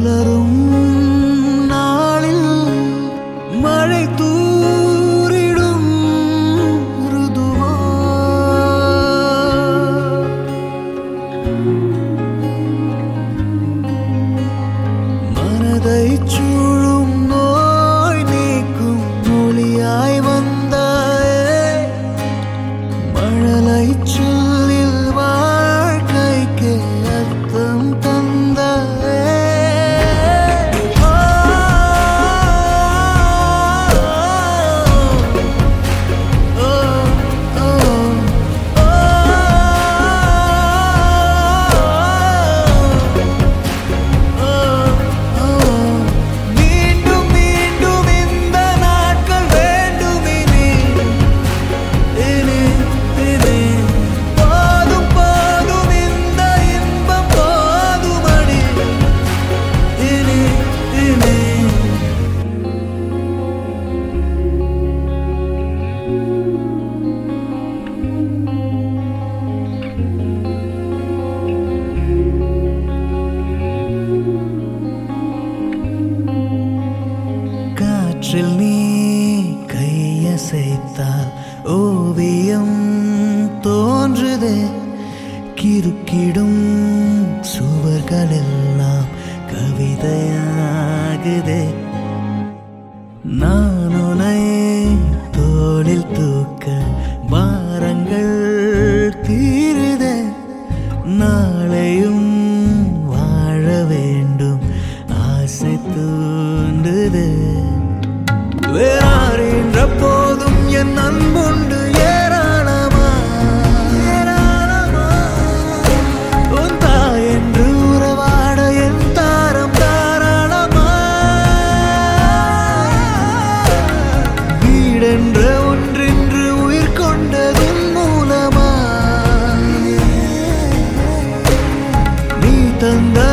புலரும் நாளில் மழை தூரிடும் ருதுவா மனதை சூழும் நோய் நீக்கும் மொழியாய் வந்தாயே மழலை சொல்லில் வாழ்க்கைக்கு அர்த்தம் தந்தாயே ஓ, ஓ, மீண்டும் மீண்டும் இந்த நாட்கள் வேண்டுமினி இனி இனி போதும் போதும் இந்த இன்பம் போதுமடி இனி இனி காற்றில் நீ கையசைத்தால் ஓவியம் தோன்றுதே கிறுக்கிடும் சுவர்களெல்லாம் கவிதையாகுதே நான் உன்னை தோளில் தூக்க பாரங்கள் தீருதே நாளையும் வாழ வேண்டும் ஆசை தூண்டுது வேறாரின்ற போதும் என் அன்புண்டு ஏராளமா ஏராளமா உன் தாய் என்று உறவாட என் தாரம் தாராளமா வீடென்ற ஒன்றென்று உயிர் கொண்டதும் மூலமா நீ தந்த